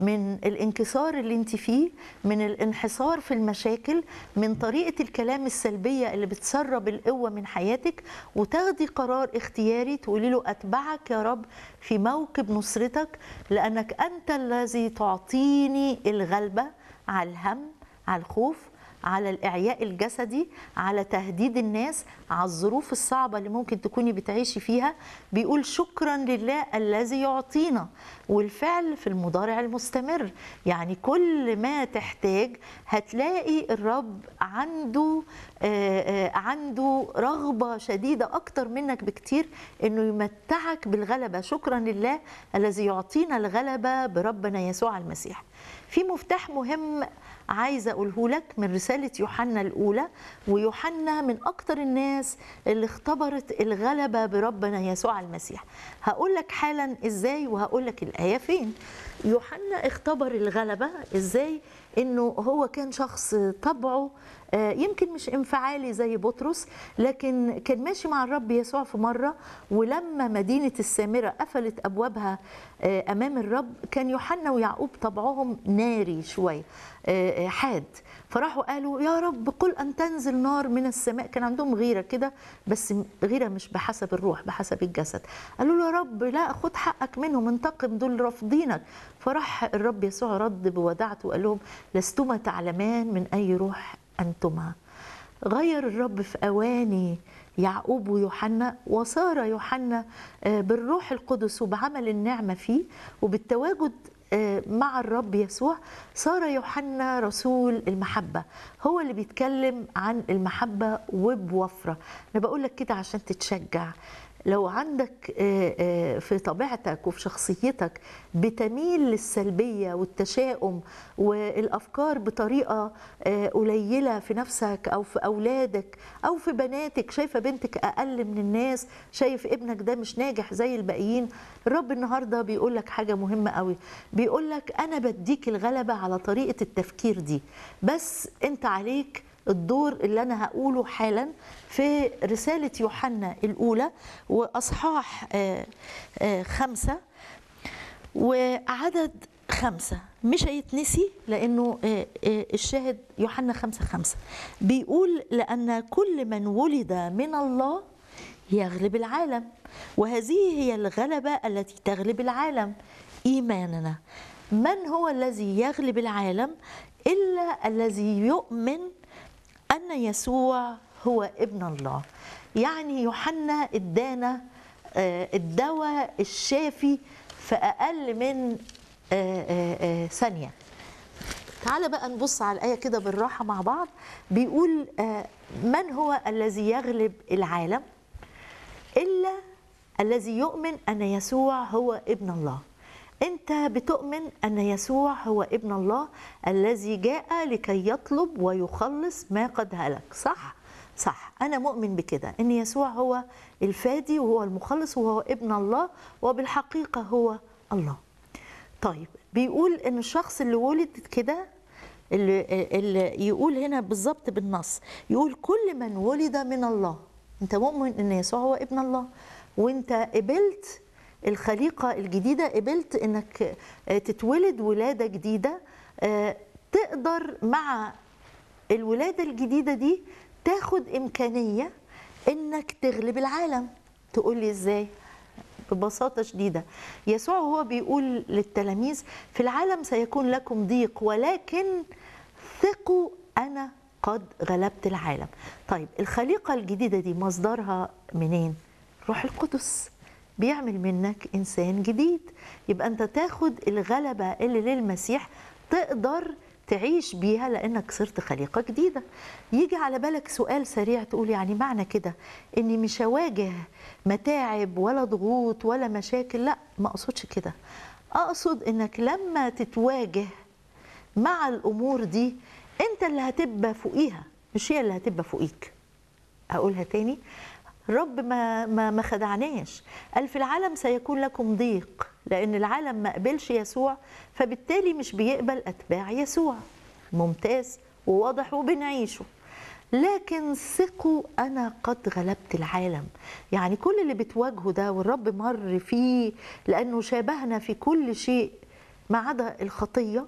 من الانكسار اللي انت فيه من الانحصار في المشاكل من طريقة الكلام السلبية اللي بتسرب القوة من حياتك وتاخدي قرار اختياري تقولي له أتبعك يا رب في موكب نصرتك لأنك أنت الذي تعطيني الغلبة على الهم على الخوف على الإعياء الجسدي على تهديد الناس على الظروف الصعبة اللي ممكن تكوني بتعيشي فيها بيقول شكرا لله الذي يعطينا والفعل في المضارع المستمر يعني كل ما تحتاج هتلاقي الرب عنده آه، آه، عنده رغبة شديدة أكتر منك بكتير إنه يمتعك بالغلبة شكرا لله الذي يعطينا الغلبة بربنا يسوع المسيح في مفتاح مهم عايزه اقوله لك من رساله يوحنا الاولى ويوحنا من اكتر الناس اللي اختبرت الغلبه بربنا يسوع المسيح هقول لك حالا ازاي وهقول لك الايه فين يوحنا اختبر الغلبه ازاي انه هو كان شخص طبعه آه، يمكن مش انفعالي زي بطرس لكن كان ماشي مع الرب يسوع في مره ولما مدينه السامره قفلت ابوابها آه، امام الرب كان يوحنا ويعقوب طبعهم ناري شويه آه، آه، حاد فراحوا قالوا يا رب قل ان تنزل نار من السماء كان عندهم غيره كده بس غيره مش بحسب الروح بحسب الجسد قالوا له يا رب لا خد حقك منهم انتقم دول رافضينك فراح الرب يسوع رد بوداعته وقال لهم لستما تعلمان من اي روح انتما غير الرب في اواني يعقوب ويوحنا وصار يوحنا آه، بالروح القدس وبعمل النعمه فيه وبالتواجد آه، مع الرب يسوع صار يوحنا رسول المحبة هو اللي بيتكلم عن المحبة وبوفرة أنا بقول لك كده عشان تتشجع لو عندك آه، آه، في طبيعتك وفي شخصيتك بتميل للسلبية والتشاؤم والأفكار بطريقة آه، قليلة في نفسك أو في أولادك أو في بناتك شايفة بنتك أقل من الناس شايف ابنك ده مش ناجح زي الباقيين الرب النهاردة بيقول لك حاجة مهمة قوي بيقول لك أنا بديك الغلبة على طريقة التفكير دي بس أنت عليك الدور اللي أنا هقوله حالا في رسالة يوحنا الأولى وأصحاح آه، آه، خمسة وعدد خمسة مش هيتنسي لأنه آه، آه، الشاهد يوحنا خمسة خمسة بيقول لأن كل من ولد من الله يغلب العالم وهذه هي الغلبة التي تغلب العالم إيماننا من هو الذي يغلب العالم إلا الذي يؤمن أن يسوع هو ابن الله يعني يوحنا ادانا آه، الدواء الشافي في أقل من آه، آه، آه، ثانية تعال بقى نبص على الآية كده بالراحة مع بعض بيقول آه، من هو الذي يغلب العالم إلا الذي يؤمن أن يسوع هو ابن الله أنت بتؤمن أن يسوع هو ابن الله الذي جاء لكي يطلب ويخلص ما قد هلك صح؟ صح أنا مؤمن بكده أن يسوع هو الفادي وهو المخلص وهو ابن الله وبالحقيقة هو الله طيب بيقول ان الشخص اللي ولد كده اللي, اللي يقول هنا بالظبط بالنص يقول كل من ولد من الله انت مؤمن ان يسوع هو ابن الله وانت قبلت الخليقه الجديده قبلت انك تتولد ولاده جديده آه، تقدر مع الولاده الجديده دي تاخد امكانيه انك تغلب العالم تقول لي ازاي ببساطة شديدة يسوع هو بيقول للتلاميذ في العالم سيكون لكم ضيق ولكن ثقوا أنا قد غلبت العالم طيب الخليقة الجديدة دي مصدرها منين؟ روح القدس بيعمل منك إنسان جديد يبقى أنت تاخد الغلبة اللي للمسيح تقدر تعيش بيها لانك صرت خليقه جديده يجي على بالك سؤال سريع تقول يعني معنى كده اني مش هواجه متاعب ولا ضغوط ولا مشاكل لا ما اقصدش كده اقصد انك لما تتواجه مع الامور دي انت اللي هتبقى فوقيها مش هي اللي هتبقى فوقيك اقولها تاني الرب ما ما ما خدعناش قال في العالم سيكون لكم ضيق لان العالم ما قبلش يسوع فبالتالي مش بيقبل اتباع يسوع ممتاز وواضح وبنعيشه لكن ثقوا انا قد غلبت العالم يعني كل اللي بتواجهه ده والرب مر فيه لانه شابهنا في كل شيء ما عدا الخطيه